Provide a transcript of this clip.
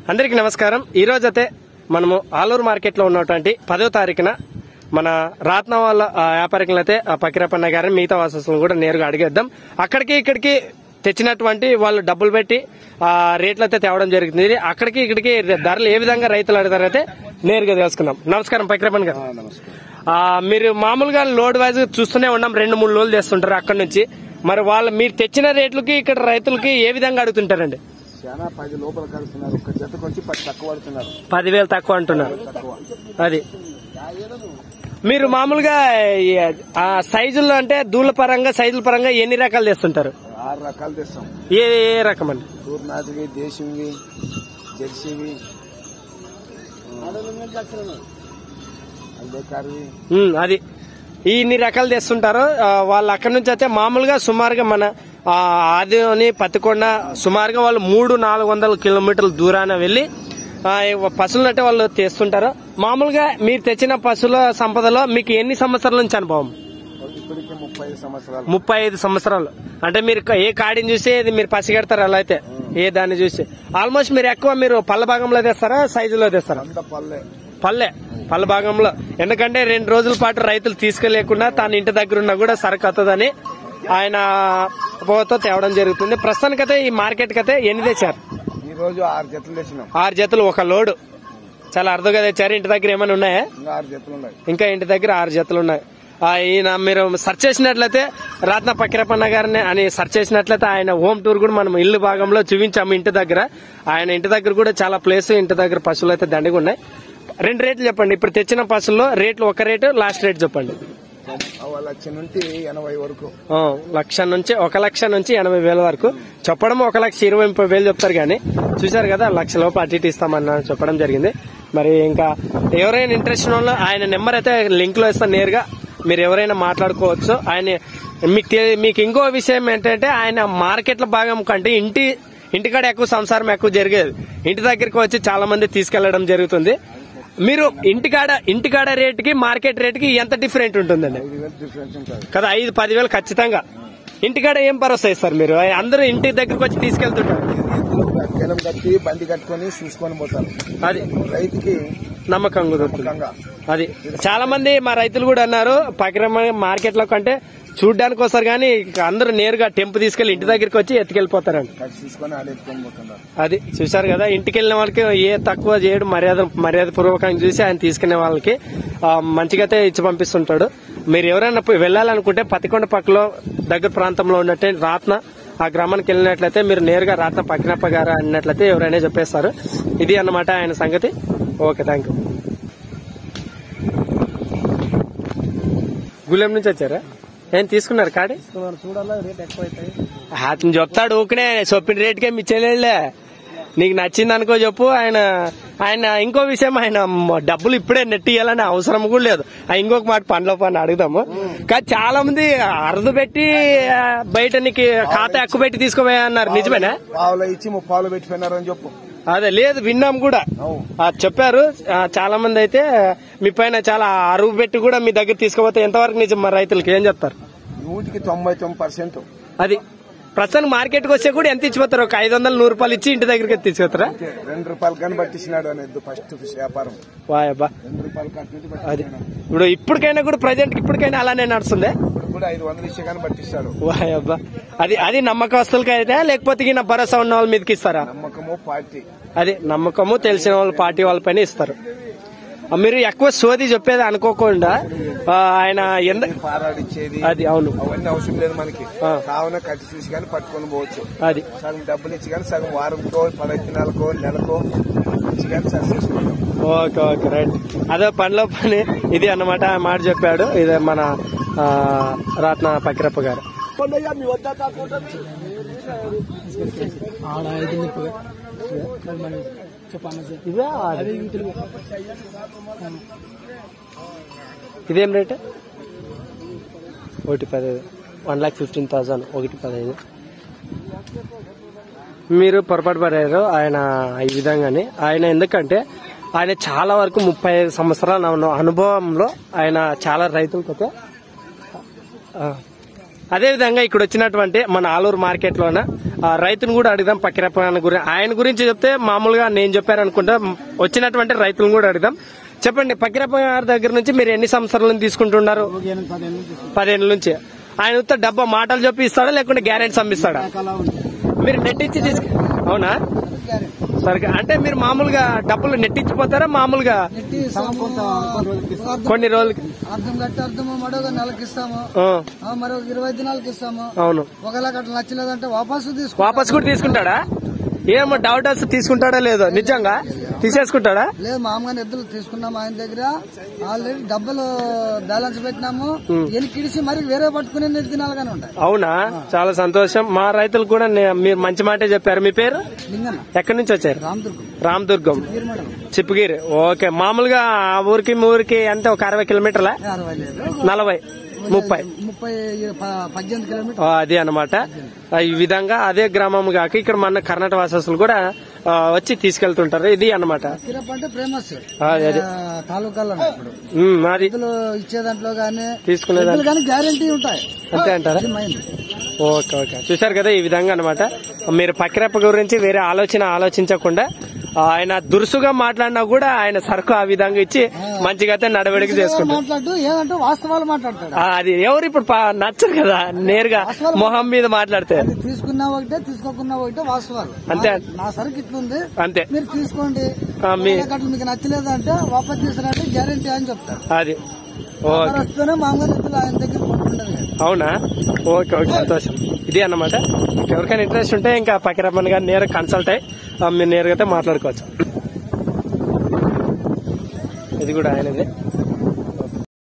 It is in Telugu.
అందరికీ నమస్కారం ఈ రోజు అయితే మనము ఆలూరు మార్కెట్ లో ఉన్నటువంటి పదో తారీఖున మన రాత్న వాళ్ళ ఆ, వ్యాపారికులు అయితే ఆ పకిరపన్న గారిని మిగతా వాసస్సులను కూడా నేరుగా అడిగేద్దాం అక్కడికి ఇక్కడికి తెచ్చినటువంటి వాళ్ళు డబ్బులు పెట్టి ఆ రేట్లు అయితే తేవడం జరుగుతుంది అక్కడికి ఇక్కడికి ధరలు ఏ విధంగా రైతులు అడుగుతారైతే నేరుగా తెలుసుకుందాం నమస్కారం పకిరపన్న గారు ఆ, మీరు మామూలుగా లోడ్ వైజ్ చూస్తూనే ఉన్నాం రెండు మూడు లోడ్లు తెస్తుంటారు అక్కడ నుంచి మరి వాళ్ళు మీరు తెచ్చిన రేట్లకి ఇక్కడ రైతులకి ఏ విధంగా అడుగుతుంటారండి చాలా పది లోపల కడుతున్నారు ఒక్క జతకు వచ్చి పది తక్కువ పడుతున్నారు పదివేలు తక్కువ అంటున్నారు తక్కువ అది మీరు మామూలుగా ఈ, ఆ సైజుల్లో అంటే దూల పరంగా సైజుల పరంగా ఎన్ని రకాలు తెస్తుంటారు ఆరు రకాలు తెస్తాం ఏ ఏ రకం అండి తూర్నాటివి దేశంవి జెర్సీవి అంబేకార్వి ఉమ్, అది ఈ ఇన్ని రకాలు తెస్తుంటారు ఆ, వాళ్ళు అక్కడి నుంచి అయితే మామూలుగా సుమారుగా మన ఆ, ఆదిలోని పత్తికొండ సుమారుగా వాళ్ళు మూడు నాలుగు వందల కిలోమీటర్ల దూరాన వెళ్లి ఆ, ఈ పశువులను అంటే వాళ్ళు తెస్తుంటారు మామూలుగా మీరు తెచ్చిన పశువుల సంపదలో మీకు ఎన్ని సంవత్సరాల నుంచి అనుభవం ఇప్పటికే ముప్పై ఐదు సంవత్సరాలు ముప్పై ఐదు సంవత్సరాలు అంటే మీరు ఏ కాడిని చూసి ఇది మీరు పసిగడతారు అలా అయితే ఏ దాన్ని చూసి ఆల్మోస్ట్ మీరు ఎక్కువ మీరు పళ్ళ భాగంలో తెస్తారా సైజులో తెస్తారా అంత పల్లె పల్లె పళ్ళ భాగంలో ఎందుకంటే రెండు రోజుల పాటు రైతులు తీసుకెళ్లేకుండా తాను ఇంటి దగ్గర ఉన్నా కూడా సరుకు వస్తుందని ఆయన పోతో తేవడం జరుగుతుంది ప్రస్తుతానికైతే ఈ మార్కెట్ కైతే ఎన్ని తెచ్చారు ఈ రోజు ఆరు జతలు తెచ్చినాం ఆరు జతలు ఒక లోడు చాలా అరుదుగా తెచ్చారు ఇంటి దగ్గర ఏమైనా ఉన్నాయా ఇంకా ఆరు జతలు ఉన్నాయి ఇంకా ఇంటి దగ్గర ఆరు జతలు ఉన్నాయి ఆ, ఈయన మీరు సెర్చ్ చేసినట్లయితే రత్న పకిరపన్న గారిని అని సెర్చ్ చేసినట్లయితే ఆయన హోమ్ టూర్ కూడా మనం ఇల్లు భాగంలో చూపించాము ఇంటి దగ్గర ఆయన ఇంటి దగ్గర కూడా చాలా ప్లేస్ ఇంటి దగ్గర పశువులు అయితే దండిగా ఉన్నాయి రెండు రేట్లు చెప్పండి ఇప్పుడు తెచ్చిన పశువుల్లో రేట్లు ఒక రేటు లాస్ట్ రేట్ చెప్పండి వాళ్ళ వచ్చి నుండి ఎనభై వరకు ఆ, లక్ష నుంచి ఒక లక్ష నుంచి ఎనభై వేల వరకు చెప్పడం ఒక లక్ష ఇరవై ముప్పై వేలు చెప్తారు కానీ చూశారు కదా లక్ష లోపు అటు ఇటు ఇస్తామన్న చెప్పడం జరిగింది మరి ఇంకా ఎవరైనా ఇంట్రెస్ట్ ఉన్న వాళ్ళు ఆయన నెంబర్ అయితే లింక్ లో ఇస్తాను నేరుగా మీరు ఎవరైనా మాట్లాడుకోవచ్చు ఆయన మీకు తె- మీకు ఇంకో విషయం ఏంటంటే ఆయన మార్కెట్ల భాగం కంటే ఇంటి ఇంటికాడ ఎక్కువ సంసారం ఎక్కువ జరిగేది ఇంటి దగ్గరికి వచ్చి చాలా మంది తీసుకెళ్లడం జరుగుతుంది మీరు ఇంటికాడ ఇంటికాడ రేటుకి మార్కెట్ రేటుకి ఎంత డిఫరెంట్ ఉంటుందండి ఐదు వేలు డిఫరెన్స్ ఉంటుంది కదా ఐదు పదివేలు ఖచ్చితంగా ఇంటికాడ ఏం భరోసా ఇస్తారు మీరు అందరూ ఇంటి దగ్గరకు వచ్చి తీసుకెళ్తుంటారు జలం కట్టి బండి కట్టుకొని చూసుకొని పోతారు అది రైతుకి నమ్మకం కుదురుతుంది ముఖంగా అది చాలా మంది మా రైతులు కూడా అన్నారు పకిరమ్మ మార్కెట్ లో కంటే చూడ్డానికి వస్తారు కానీ ఇక అందరూ నేరుగా టెంపు తీసుకెళ్లి ఇంటి దగ్గరికి వచ్చి ఎత్తుకెళ్లిపోతారంట కట్టి చూసుకొని ఆడెత్తుకొని పోతున్నారు అది చూశారు కదా ఇంటికి వెళ్ళిన వాళ్ళకి ఏ తక్కువ చేయడం మర్యాద మర్యాద పూర్వకంగా చూసి ఆయన తీసుకునే వాళ్ళకి ఆ, మంచిగా అయితే ఇచ్చి పంపిస్తుంటాడు మీరు ఎవరైనా పోయి వెళ్ళాలనుకుంటే పతికొండ పక్కలో దగ్గర ప్రాంతంలో ఉన్నట్టే రాత్న ఆ గ్రామానికి వెళ్ళినట్లయితే మీరు నేరుగా రాత్న పక్కినప్ప గారు అన్నట్లయితే ఎవరైనా చెప్పేస్తారు ఇది అన్నమాట ఆయన సంగతి ఓకే థ్యాంక్ యూ గులెం నుంచి వచ్చారా ఏం తీసుకున్నారు కాడి చూడాలా రేట్ ఎక్కువ అవుతాయి అతను చెప్తాడు ఊకనే చెప్పిన రేటుకే మిచ్చలేళ్ళే నీకు నచ్చింది అనుకో చెప్పు ఆయన ఆయన ఇంకో విషయం ఆయన మ- డబ్బులు ఇప్పుడే నెట్ ఇవ్వాలని అవసరం కూడా లేదు ఆ ఇంకొక మాట పండ్ల పని అడుగుదాము కానీ చాలా మంది అరుదు పెట్టి ఆ, బయట నీకు ఖాతా ఎక్కువ పెట్టి తీసుకోపోయా అన్నారు నిజమేనా పావులు ఇచ్చి ముప్పావులు పెట్టిపోయినారని చెప్పు అదే లేదు విన్నాం కూడా అవు ఆ, చెప్పారు ఆ, చాలా మంది అయితే మీ పైన చాలా అరువు పెట్టి కూడా మీ దగ్గర తీసుకుపోతే ఎంతవరకు నిజం మరి రైతులకి ఏం చెప్తారు నూటికి తొంభై తొమ్మిది పర్సెంట్ అది ప్రస్తుతానికి మార్కెట్ కి వస్తే కూడా ఎంత ఇచ్చిపోతారు ఒక ఐదు వందలు నూరు రూపాయలు ఇచ్చి ఇంటి దగ్గరికి తీసుకొస్తారా రెండు రూపాయలు కానీ పట్టించినాడు అనేది ఫస్ట్ వ్యాపారం వాయబ్బా రెండు రూపాయలు కట్టి అది ఇప్పుడు ఇప్పటికైనా కూడా ప్రజెంట్ ఇప్పటికైనా అలానే నడుస్తుంది ఇప్పుడు కూడా ఐదు వందలు ఇచ్చే కానీ పట్టిస్తాడు వాయబ్బా అది అది నమ్మకస్తులకి అయితే లేకపోతే ఈయన భరోసా ఉన్న వాళ్ళ మీదకి ఇస్తారా నమ్మకము పార్టీ అది నమ్మకము తెలిసిన వాళ్ళ పార్టీ వాళ్ళపైన ఇస్తారు ఆ, మీరు ఎక్కువ సోది చెప్పేది అనుకోకుండా ఆ, ఆయన ఎంత పారాడిచ్చేది అది అవును అవన్నీ అవసరం లేదు మనకి ఆ. కావున కట్టి చూసి కానీ పట్టుకొని పోవచ్చు అది సగం డబ్బులు ఇచ్చి కానీ సగం వారంకో పదహైదు దినాలకో నెలకో ఇచ్చి కానీ సరి చేసుకుంటాం ఓకే ఓకే రైట్ అదే పనిలో పని ఇది అన్నమాట ఆ మాట చెప్పాడు ఇదే మన ఆ, రత్న పకిరప్ప గారు ఇదే అది. ఇదేం రేట్ ఒకటి పదహైదు వన్ లాక్ ఫిఫ్టీన్ థౌసండ్ ఒకటి పదహైదు మీరు పొరపాటు పడారు ఆయన ఈ విధంగానే ఆయన ఎందుకంటే ఆయన చాలా వరకు ముప్పై ఐదు సంవత్సరాల అను- అనుభవంలో ఆయన చాలా రైతులకైతే ఆ, అదే విధంగా ఇక్కడ వచ్చినటువంటి మన ఆలూరు మార్కెట్ లోన ఆ, రైతును కూడా అడుగుదాం పక్కిరప్ప గురించి ఆయన గురించి చెప్తే మామూలుగా నేను చెప్పారనుకుంటా వచ్చినటువంటి రైతులను కూడా అడుగుదాం చెప్పండి పక్కిరప్ప గారి దగ్గర నుంచి మీరు ఎన్ని సంవత్సరాల నుంచి తీసుకుంటున్నారు పదిహేను నుంచి ఆయన ఉత్త డబ్బా మాటలు చెప్పి ఇస్తాడా లేకుంటే గ్యారెంటీ అమ్మిస్తాడా మీరు నెట్ ఇచ్చి తీసుకు అవునా సరిగ్గా అంటే మీరు మామూలుగా డబ్బులు నెట్ ఇచ్చిపోతారా మామూలుగా కొన్ని రోజులకి అర్థం కట్టి అర్థము మరొక నెలకి ఇస్తాము ఆ, ఆ, మరొక ఇరవై దినాలకి ఇస్తాము అవును ఒకవేళ అట్లా నచ్చలేదంటే వాపసు తీసుకో వాపస్ కూడా తీసుకుంటాడా ఏమో డౌట్ వస్తే తీసుకుంటాడా లేదో నిజంగా తీసేసుకుంటాడా లేదు మామూలుగా ఎద్దులు తీసుకున్నాము ఆయన దగ్గర ఆల్రెడీ డబ్బులు బ్యాలెన్స్ పెట్టినాము ఎనికిడిసి మరి వేరే పట్టుకునే దినాలుగానే ఉంటాయి అవునా చాలా సంతోషం మా రైతులు కూడా నే- మీరు మంచి మాటే చెప్పారు మీ పేరు లింగన్న ఎక్కడి నుంచి వచ్చారు రామదుర్గం రామదుర్గం మండలం చిప్పగిరి ఓకే మామూలుగా ఆ ఊరికి మీ ఊరికి ఎంత ఒక అరవై కిలోమీటర్ల అరవై లేదు నలభై ముప్పై ముప్పై ప- పద్దెనిమిది కిలోమీటర్ ఆ, అది అనమాట ఈ విధంగా అదే గ్రామం కాక ఇక్కడ మన కర్ణాటక వాసస్తులు కూడా ఆ, వచ్చి తీసుకెళ్తుంటారు ఇది అన్నమాట కిరప్ అంటే ఫేమస్ ఆ, అది తాలూకాలో ఇప్పుడు ఉమ్, అది ఎద్దులు ఇచ్చే దాంట్లో గానీ తీసుకునేదాన్ని ఎద్దులు కానీ గ్యారంటీ ఉంటాయి అంతే అంటారా ఇది మైండ్ ఓకే ఓకే చూశారు కదా ఈ విధంగా అనమాట మీరు పక్కిరప్ప గురించి వేరే ఆలోచన ఆలోచించకుండా ఆ, ఆయన దురుసుగా మాట్లాడినా కూడా ఆయన సరుకు ఆ విధంగా ఇచ్చి మంచిగా అయితే నడవడికి చేసుకుంటారు మాట్లాడు ఏదంటే వాస్తవాలు మాట్లాడతాడు ఆ, అది ఎవరు ఇప్పుడు పా- నచ్చరు కదా నేరుగా మొహం మీద మాట్లాడితే తీసుకున్నా ఒకటే తీసుకోకున్నా ఒకటే వాస్తవాలు అంతే. నా- నా సరుకు ఇట్లుంది అంతే మీరు తీసుకోండి ఆ, మీ అట్లా మీకు నచ్చలేదు అంటే వాపస్ తీసుకురంటే గ్యారంటీ అని చెప్తారు అది ఓకే వస్తేనే మామూలు ఎద్దులు ఆయన దగ్గర కొట్టుకుంటారు అవునా ఓకే ఓకే సంతోషం ఇది అన్నమాట ఎవరికైనా ఇంట్రెస్ట్ ఉంటే ఇంకా పక్కరమ్మని గారు నేరుగా కన్సల్ట్ అయ్యి ఆ, మీరు నేరుగా అయితే మాట్లాడుకోవచ్చు ఇది కూడా ఆయనదే